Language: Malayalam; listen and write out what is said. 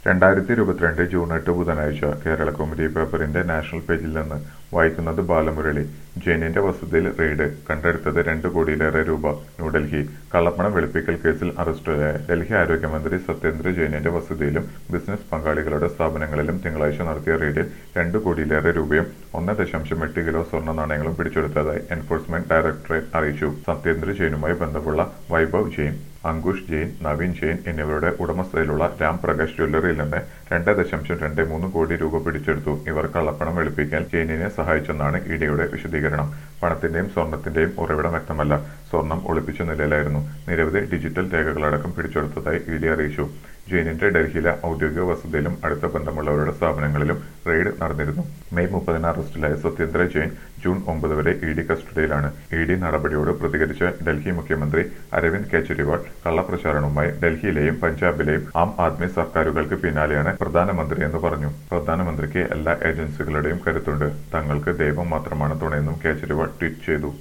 രണ്ടായിരത്തി ഇരുപത്തിരണ്ട് ജൂൺ എട്ട് ബുധനാഴ്ച കേരള കൗമുദി പേപ്പറിന്റെ നാഷണൽ പേജിൽ നിന്ന് വായിക്കുന്നത് ബാലമുരളി ജെയിനിന്റെ വസതിയിൽ റെയ്ഡ് കണ്ടെടുത്തത് രണ്ട് കോടിയിലേറെ രൂപ ന്യൂഡൽഹി കള്ളപ്പണം വെളുപ്പിക്കൽ കേസിൽ അറസ്റ്റിലായ ഡൽഹി ആരോഗ്യമന്ത്രി സത്യേന്ദ്ര ജെയിനിന്റെ വസതിയിലും ബിസിനസ് പങ്കാളികളുടെ സ്ഥാപനങ്ങളിലും തിങ്കളാഴ്ച നടത്തിയ റെയ്ഡിൽ രണ്ട് കോടിയിലേറെ രൂപയും ഒന്ന് ദശാംശം എട്ട് കിലോ സ്വർണ്ണ നാണയങ്ങളും പിടിച്ചെടുത്തതായി എൻഫോഴ്സ്മെന്റ് ഡയറക്ടറേറ്റ് അറിയിച്ചു സത്യേന്ദ്ര ജെയിനുമായി ബന്ധമുള്ള വൈഭവ് ജെയിൻ അങ്കുഷ് ജെയിൻ നവീൻ ജെയിൻ എന്നിവരുടെ ഉടമസ്ഥതയിലുള്ള രാം പ്രകാശ് ജ്വല്ലറിയിൽ നിന്ന് രണ്ട് ദശാംശം രണ്ട് മൂന്ന് കോടി രൂപ പിടിച്ചെടുത്തു ഇവർ കള്ളപ്പണം വെളുപ്പിക്കാൻ ജെയിനിനെ സഹായിച്ചെന്നാണ് ഇഡിയുടെ വിശദീകരണം പണത്തിന്റെയും സ്വർണത്തിന്റെയും ഉറവിടം വ്യക്തമല്ല സ്വർണം ഒളിപ്പിച്ച നിലയിലായിരുന്നു നിരവധി ഡിജിറ്റൽ രേഖകളടക്കം പിടിച്ചെടുത്തതായി ഇഡി അറിയിച്ചു ജെയിനിന്റെ ഡൽഹിയിലെ ഔദ്യോഗിക വസതിയിലും അടുത്ത ബന്ധമുള്ളവരുടെ സ്ഥാപനങ്ങളിലും റെയ്ഡ് നടന്നിരുന്നു മെയ് മുപ്പതിന് അറസ്റ്റിലായ സത്യേന്ദ്ര ജെയിൻ ജൂൺ ഒമ്പത് വരെ ഇ ഡി കസ്റ്റഡിയിലാണ് ഇ ഡി നടപടിയോട് പ്രതികരിച്ച ഡൽഹി മുഖ്യമന്ത്രി അരവിന്ദ് കെജ്രിവാൾ കള്ളപ്രചാരണവുമായി ഡൽഹിയിലെയും പഞ്ചാബിലെയും ആം ആദ്മി സർക്കാരുകൾക്ക് പിന്നാലെയാണ് പ്രധാനമന്ത്രി എന്ന് പറഞ്ഞു പ്രധാനമന്ത്രിക്ക് എല്ലാ ഏജൻസികളുടെയും കരുത്തുണ്ട് തങ്ങൾക്ക് ദൈവം മാത്രമാണ് തുണയെന്നും കേജ്രിവാൾ ട്വീറ്റ് ചെയ്തു